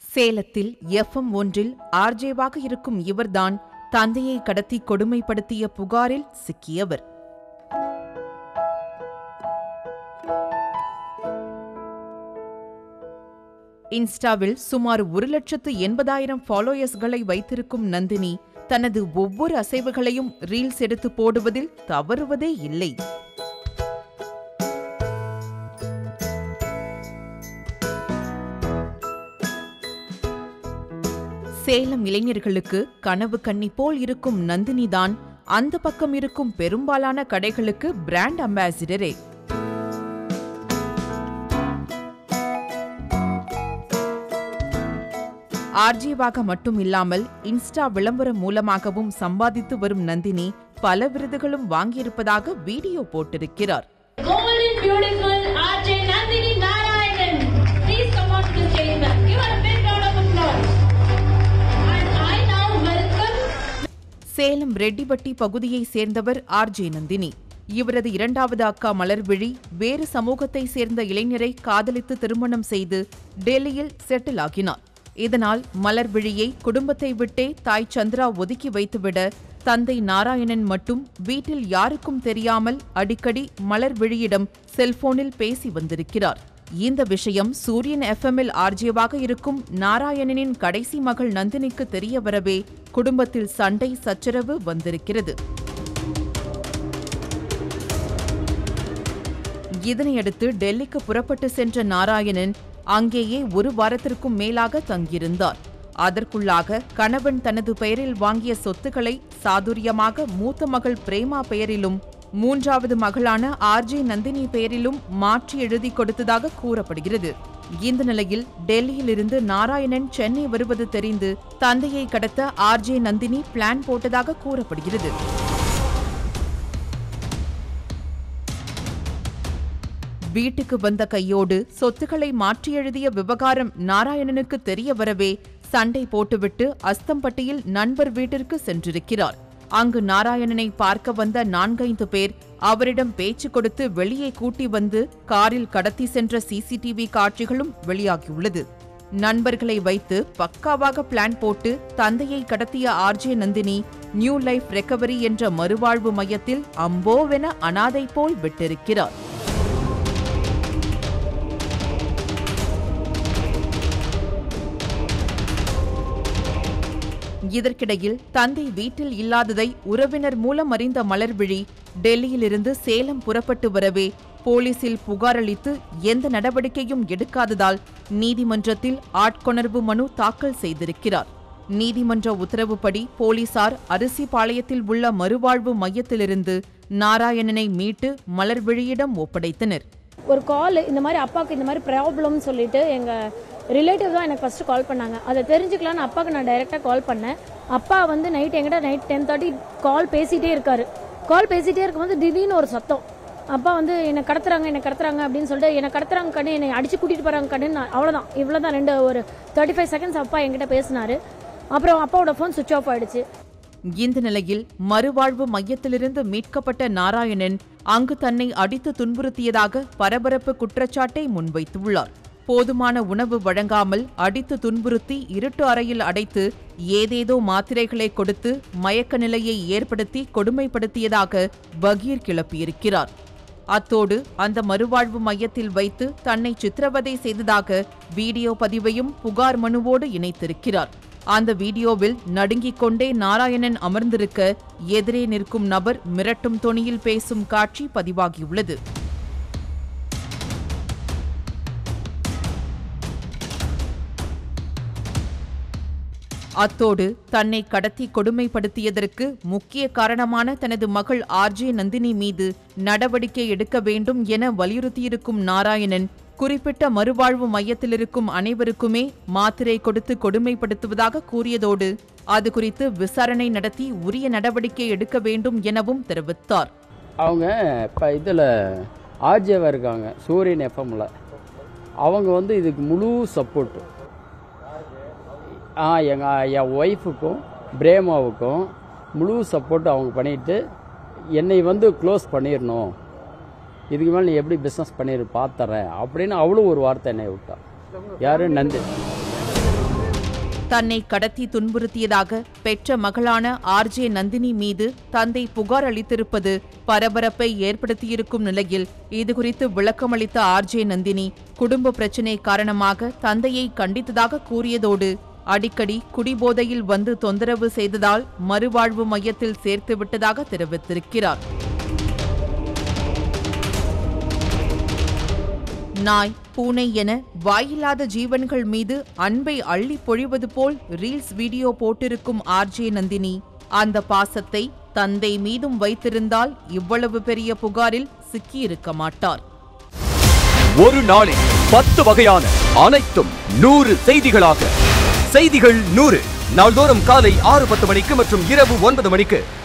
சேலத்தில் எஃப்எம் ஒன்றில் ஆர்ஜேவாக இருக்கும் இவர்தான் தந்தையை கடத்தி கொடுமைப்படுத்திய புகாரில் சிக்கியவர் இன்ஸ்டாவில் சுமார் ஒரு லட்சத்து எண்பதாயிரம் ஃபாலோயர்ஸ்களை வைத்திருக்கும் நந்தினி தனது ஒவ்வொரு அசைவுகளையும் ரீல்ஸ் எடுத்து போடுவதில் தவறுவதே இல்லை சேலம் இளைஞர்களுக்கு கனவு கன்னி போல் இருக்கும் நந்தினிதான் அந்த பக்கம் இருக்கும் பெரும்பாலான கடைகளுக்கு பிராண்ட் அம்பாசிடரே ஆர்ஜிவாக மட்டும் இல்லாமல் இன்ஸ்டா விளம்பரம் மூலமாகவும் சம்பாதித்து வரும் நந்தினி பல விருதுகளும் வாங்கியிருப்பதாக வீடியோ போட்டிருக்கிறார் golden beautiful RJ Nandini Narayanan. Please come on to the stage, ma'am. Give her a big round of applause. And I now welcome Salem Rettipatti பகுதியை சேர்ந்தவர் ஆர்ஜே நந்தினி இவரது இரண்டாவது அக்கா மலர்விழி வேறு சமூகத்தை சேர்ந்த இளைஞரை காதலித்து திருமணம் செய்து டெல்லியில் செட்டில் ஆகினார் இதனால் மலர்விழியை குடும்பத்தை விட்டே தாய் சந்திரா ஒதுக்கி வைத்துவிட தந்தை நாராயணன் மட்டும் வீட்டில் யாருக்கும் தெரியாமல் அடிக்கடி மலர்விழியிடம் செல்போனில் பேசி வந்திருக்கிறார் இந்த விஷயம் சூரியன் எஃப்எம்மில் ஆர்ஜியவாக இருக்கும் நாராயணனின் கடைசி மகள் நந்தினிக்கு தெரிய வரவே குடும்பத்தில் சண்டை சச்சரவு வந்திருக்கிறது இதனையடுத்து டெல்லிக்கு புறப்பட்டு சென்ற நாராயணன் அங்கேயே ஒரு வாரத்திற்கும் மேலாக தங்கியிருந்தார் அதற்குள்ளாக கணவன் தனது பெயரில் வாங்கிய சொத்துக்களை சாதுரியமாக மூத்த மகள் பிரேமா பெயரிலும் மூன்றாவது மகளான ஆர்ஜே நந்தினி பெயரிலும் மாற்றி எழுதி கொடுத்ததாக கூறப்படுகிறது இந்த நிலையில் டெல்லியிலிருந்து நாராயணன் சென்னை வருவது தெரிந்து தந்தையை கடத்த ஆர்ஜே நந்தினி பிளான் போட்டதாக கூறப்படுகிறது வீட்டுக்கு வந்த கையோடு சொத்துக்களை மாற்றி எழுதிய விவகாரம் நாராயணனுக்கு தெரிய வரவே சண்டை போட்டுவிட்டு அஸ்தம்பட்டியில் நண்பர் வீட்டிற்கு சென்றிருக்கிறார் அங்கு நாராயணனை பார்க்க வந்த நான்கைந்து பேர் அவரிடம் பேச்சு கொடுத்து வெளியே கூட்டி வந்து காரில் கடத்தி சென்ற சிசிடிவி காட்சிகளும் வெளியாகியுள்ளது நண்பர்களை வைத்து பக்காவாக பிளான் போட்டு தந்தையை கடத்திய RJ Nandini new life recovery என்ற மறுவாழ்வு மையத்தில் அம்போவென அனாதை போல் விட்டிருக்கிறார் இதற்கிடையில் தந்தை வீட்டில் இல்லாததை உறவினர் மூலம் அறிந்த மலர்விழி டெல்லியிலிருந்து சேலம் புறப்பட்டு வரவே போலீசில் புகாரளித்து எந்த நடவடிக்கையும் எடுக்காததால் நீதிமன்றத்தில் ஆட்கொணர்வு மனு தாக்கல் செய்திருக்கிறார் நீதிமன்ற உத்தரவுப்படி போலீசார் அரிசிபாளையத்தில் உள்ள மறுவாழ்வு மையத்திலிருந்து நாராயணனை மீட்டு மலர்விழியிடம் ஒப்படைத்தனர் ஒரு கால் இந்த மாதிரி அப்பாவுக்கு இந்த மாதிரி ப்ராப்ளம்னு சொல்லிட்டு எங்கள் ரிலேட்டிவ் தான் எனக்கு ஃபஸ்ட்டு கால் பண்ணாங்க அதை தெரிஞ்சுக்கலான்னு அப்பாவுக்கு நான் டைரெக்டாக கால் பண்ணேன் அப்பா வந்து நைட் எங்கிட்ட நைட் டென் தேர்ட்டி கால் பேசிகிட்டே இருக்காரு கால் பேசிகிட்டே இருக்கும்போது திடீர்னு ஒரு சத்தம் அப்பா வந்து என்னை கடத்துறாங்க என்னை கடத்துறாங்க அப்படின்னு சொல்லிட்டு என்னை கடத்துறாங்க கண்ணு என்னை அடிச்சு கூட்டிகிட்டு போகிறாங்க கண்ணு அவ்வளோதான் இவ்வளோ தான் ரெண்டு ஒரு தேர்ட்டி ஃபைவ் செகண்ட்ஸ் அப்பா என்கிட்ட பேசினாரு அப்புறம் அப்பாவோட ஃபோன் சுவிட்ச் ஆஃப் ஆயிடுச்சு இந்த நிலையில் மறுவாழ்வு மையத்திலிருந்து மீட்கப்பட்ட நாராயணன் அங்கு தன்னை அடித்து துன்புறுத்தியதாக பரபரப்பு குற்றச்சாட்டை முன்வைத்துள்ளார் போதுமான உணவு வழங்காமல் அடித்து துன்புறுத்தி இருட்டு அறையில் அடைத்து ஏதேதோ மாத்திரைகளை கொடுத்து மயக்க நிலையை ஏற்படுத்தி கொடுமைப்படுத்தியதாக பகீர் கிளப்பியிருக்கிறார் அத்தோடு அந்த மறுவாழ்வு மையத்தில் வைத்து தன்னை சித்திரவதை செய்ததாக வீடியோ பதிவையும் புகார் மனுவோடு இணைத்திருக்கிறார் அந்த வீடியோவில் நடுங்கிக் கொண்டே நாராயணன் அமர்ந்திருக்க எதிரே நிற்கும் நபர் மிரட்டும் தொனியில் பேசும் காட்சி பதிவாகியுள்ளது அத்தோடு தன்னை கடத்தி கொடுமைப்படுத்தியதற்கு முக்கிய காரணமான தனது மகள் ஆர்ஜே நந்தினி மீது நடவடிக்கை எடுக்க வேண்டும் என வலியுறுத்தியிருக்கும் நாராயணன் குறிப்பிட்ட மறுவாழ்வு மையத்தில் இருக்கும் அனைவருக்குமே மாத்திரை கொடுத்து கொடுமைப்படுத்துவதாக கூறியதோடு அது குறித்து விசாரணை நடத்தி உரிய நடவடிக்கை எடுக்க வேண்டும் எனவும் தெரிவித்தார் அவங்க இப்போ இதில் ஆர்ஜேவாக இருக்காங்க சூரியன் எஃப்எம்மில் அவங்க வந்து இதுக்கு முழு சப்போர்ட்டு ஆ எங்கள் என் ஒய்ஃபுக்கும் பிரேமாவுக்கும் முழு சப்போர்ட் அவங்க பண்ணிட்டு என்னை வந்து க்ளோஸ் பண்ணிடணும் இதுக்கு மேலே நீ எப்படி பிஸ்னஸ் பண்ணிடு பார்த்துறேன் அப்படின்னு அவளும் ஒரு வார்த்தை என்னை விட்டா யாரு நந்தினி தன்னை கடத்தி துன்புறுத்தியதாக பெற்ற மகளான ஆர்ஜே நந்தினி மீது தந்தை புகார் அளித்திருப்பது பரபரப்பை ஏற்படுத்தியிருக்கும் நிலையில் இதுகுறித்து விளக்கமளித்த ஆர்ஜே நந்தினி குடும்ப பிரச்சினை காரணமாக தந்தையை கண்டித்ததாக கூறியதோடு அடிக்கடி குடிபோதையில் வந்து தொந்தரவு செய்ததால் மறுவாழ்வு மையத்தில் சேர்த்து விட்டதாக தெரிவித்திருக்கிறார் நாய் பூனை என வாயில்லாத ஜீவன்கள் மீது அன்பை அள்ளி பொழிவது போல் ரீல்ஸ் வீடியோ போட்டிருக்கும் ஆர்ஜே நந்தினி அந்த பாசத்தை தந்தை மீதும் வைத்திருந்தால் இவ்வளவு பெரிய புகாரில் சிக்கியிருக்க மாட்டார் ஒரு நாளில் பத்து வகையான அனைத்தும் நூறு செய்திகளாக செய்திகள் நூறு நாள்தோறும் காலை ஆறு பத்து மணிக்கு மற்றும் இரவு ஒன்பது மணிக்கு